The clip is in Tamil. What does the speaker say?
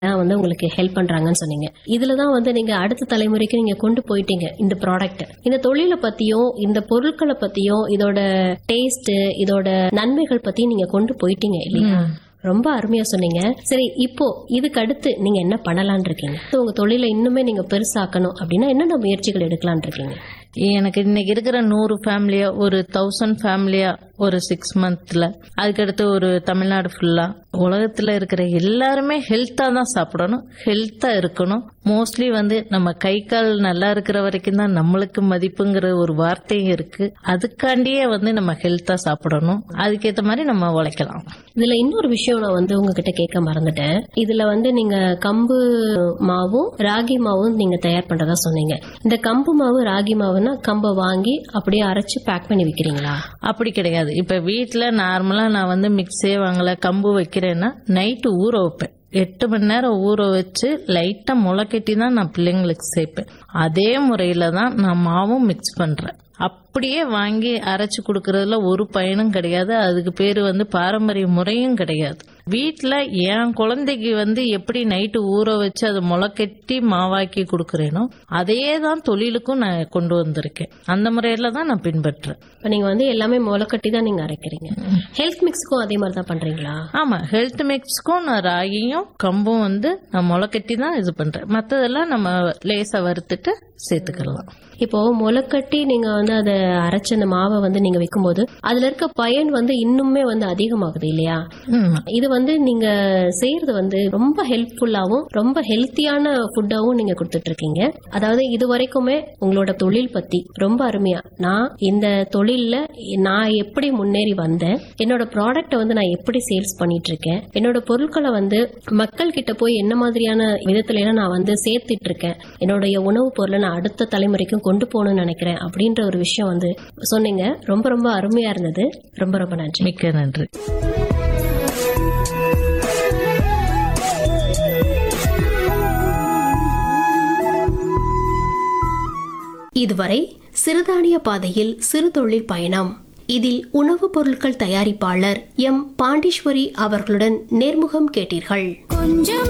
தான் வந்து உங்களுக்கு ஹெல்ப் பண்றாங்கன்னு சொன்னீங்க இதுல தான் வந்து நீங்க அடுத்த தலைமுறைக்கு நீங்க கொண்டு போயிட்டீங்க இந்த ப்ராடக்ட் இந்த தொழிலை பத்தியும் இந்த பொருட்களை பத்தியும் இதோட டேஸ்ட் இதோட நன்மைகள் பத்தியும் நீங்க கொண்டு போயிட்டீங்க இல்லையா ரொம்ப அருமையா சொன்னீங்க சரி இப்போ இதுக்கு அடுத்து நீங்க என்ன பண்ணலாம்னு இருக்கீங்க உங்க தொழிலை இன்னுமே நீங்க பெருசாக்கணும் அப்படின்னா என்னென்ன முயற்சிகள் எடுக்கலாம்னு இருக்கீங்க எனக்கு இன்னைக்கு இருக்கிற நூறு ஃபேமிலியா ஒரு தௌசண்ட் ஃபேமிலியா ஒரு சிக்ஸ் மந்த்ல அதுக்கடுத்து ஒரு தமிழ்நாடு ஃபுல்லா உலகத்துல இருக்கிற எல்லாருமே ஹெல்த்தா தான் சாப்பிடணும் ஹெல்த்தா இருக்கணும் மோஸ்ட்லி வந்து நம்ம கை கால் நல்லா இருக்கிற வரைக்கும் தான் நம்மளுக்கு மதிப்புங்கிற ஒரு வார்த்தையும் இருக்கு அதுக்காண்டியே வந்து நம்ம ஹெல்த்தா சாப்பிடணும் அதுக்கேற்ற மாதிரி நம்ம உழைக்கலாம் இதுல இன்னொரு விஷயம் நான் வந்து உங்ககிட்ட கேட்க மறந்துட்டேன் இதுல வந்து நீங்க கம்பு மாவும் ராகி மாவும் நீங்க தயார் பண்றதா சொன்னீங்க இந்த கம்பு மாவு ராகி மாவுனா கம்பை வாங்கி அப்படியே அரைச்சு பேக் பண்ணி விக்கிறீங்களா அப்படி கிடையாது இப்ப வீட்ல நார்மலா நான் வந்து மிக்ஸே வாங்கல கம்பு வைக்கிறேன்னா நைட்டு ஊற வைப்பேன் எட்டு மணி நேரம் ஊற வச்சு லைட்டா முளைக்கட்டி தான் நான் பிள்ளைங்களுக்கு சேர்ப்பேன் அதே முறையில தான் நான் மாவும் மிக்ஸ் பண்றேன் அப்படியே வாங்கி அரைச்சு கொடுக்கறதுல ஒரு பயனும் கிடையாது அதுக்கு பேரு வந்து பாரம்பரிய முறையும் கிடையாது வீட்ல என் குழந்தைக்கு வந்து எப்படி நைட்டு ஊற வச்சு அதை முளைக்கட்டி மாவாக்கி கொடுக்கறேனோ அதே தான் தொழிலுக்கும் நான் கொண்டு வந்திருக்கேன் அந்த முறையில தான் நான் பின்பற்றுறேன் இப்ப நீங்க வந்து எல்லாமே முளைக்கட்டி தான் நீங்க அரைக்கிறீங்க ஹெல்த் மிக்ஸ்க்கும் அதே மாதிரி தான் பண்றீங்களா ஆமா ஹெல்த் மிக்ஸ்க்கும் நான் ராகியும் கம்பும் வந்து நான் முளைக்கட்டி தான் இது பண்றேன் மத்ததெல்லாம் நம்ம லேசா வறுத்துட்டு சேர்த்துக்கலாம் இப்போ முளைக்கட்டி நீங்க வந்து அதை அரைச்ச அந்த மாவை வந்து நீங்க வைக்கும்போது அதுல இருக்க பயன் வந்து இன்னுமே வந்து அதிகமாகுது இல்லையா ம். இது வந்து நீங்க செய்யறது வந்து ரொம்ப ஹெல்ப்ஃபுல்லாவும் ரொம்ப ஹெல்த்தியான ஃபுட்டாவும் நீங்க கொடுத்துட்டு இருக்கீங்க அதாவது இது வரைக்குமே உங்களோட தொழில் பத்தி ரொம்ப அருமையா நான் இந்த தொழில்ல நான் எப்படி முன்னேறி வந்தேன் என்னோட ப்ராடக்ட்டை வந்து நான் எப்படி சேல்ஸ் பண்ணிட்டு இருக்கேன் என்னோட பொருட்களை வந்து மக்கள் கிட்ட போய் என்ன மாதிரியான விதத்துல எல்லாம் நான் வந்து சேர்த்துட்டு இருக்கேன் என்னுடைய உணவுப் பொருளை நான் அடுத்த தலைமுறைக்கும் கொண்டு போகணும்னு நினைக்கிறேன் அப்படின்ற ஒரு விஷயம் வந்து சொன்னீங்க ரொம்ப ரொம்ப அருமையா இருந்தது ரொம்ப ரொம்ப நன்றி மிக்க நன்றி இதுவரை சிறுதானிய பாதையில் சிறு தொழில் பயணம் இதில் உணவுப் பொருட்கள் தயாரிப்பாளர் எம் பாண்டீஸ்வரி அவர்களுடன் நேர்முகம் கேட்டீர்கள் கொஞ்சம்